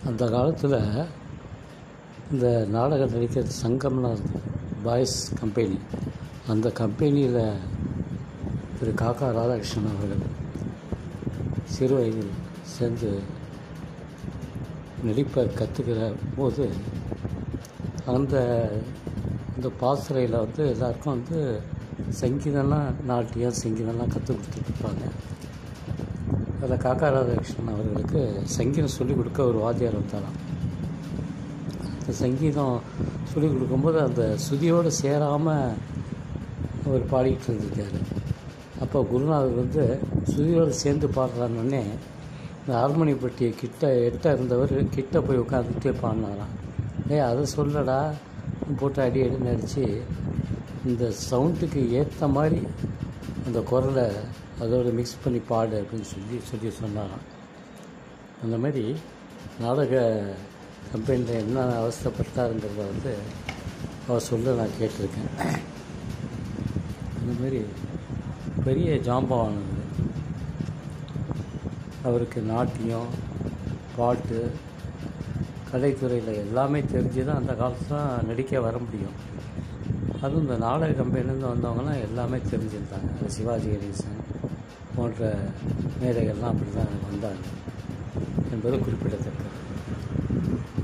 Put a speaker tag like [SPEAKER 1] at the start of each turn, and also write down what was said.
[SPEAKER 1] அந்த காலத்தில் இந்த நாடகம் நடிக்கிற சங்கம்லாம் இருந்தது பாய்ஸ் கம்பெனி அந்த கம்பெனியில் திரு காக்கா ராதாகிருஷ்ணன் அவர்கள் சிறு வயதில் சேர்ந்து நடிப்பை கற்றுக்கிற போது அந்த இந்த பாசறையில் வந்து எல்லாருக்கும் வந்து சங்கீதம்லாம் நாட்டியம் சங்கீதம்லாம் கற்றுக் கொடுத்துட்ருப்பாங்க அதில் காக்கா ராதாகிருஷ்ணன் அவர்களுக்கு சங்கீதம் சொல்லிக் கொடுக்க ஒரு வாத்தியார் வந்தாராம் அந்த சங்கீதம் சொல்லிக் கொடுக்கும்போது அந்த சுதியோடு சேராமல் அவர் பாடிக்கிட்டு இருந்திருக்காரு அப்போ குருநாதர் வந்து சுதியோடு சேர்ந்து பாடுறான்னொடனே இந்த ஹார்மோனி பெட்டியை கிட்ட எட்ட இருந்தவர் கிட்ட போய் உட்காந்துட்டே பாடினாராம் டேய் அதை சொல்லடா போட்டு அடி அடின்னு அடித்து இந்த சவுண்டுக்கு ஏற்ற மாதிரி அந்த குரலை அதோடு மிக்ஸ் பண்ணி பாடு அப்படின்னு சொல்லி சொல்லி சொன்னாராம் அந்த மாதிரி நாடக கம்பெனியில் என்ன அவஸ்தைப்பட்டாருங்கிறத வந்து அவர் சொல்ல நான் கேட்டிருக்கேன் அந்த மாதிரி பெரிய ஜாம்பவானது அவருக்கு நாட்டியம் பாட்டு கலைத்துறையில் எல்லாமே தெரிஞ்சு தான் அந்த காலத்தில் நடிக்க வர முடியும் அதுவும் இந்த நாடக கம்பெனிலேருந்து வந்தவங்கலாம் எல்லாமே தெரிஞ்சிருந்தாங்க இந்த சிவாஜி கணேசன் போன்ற மேடைகள்லாம் அப்படி தான் வந்தாங்க என்பது குறிப்பிடத்தக்கது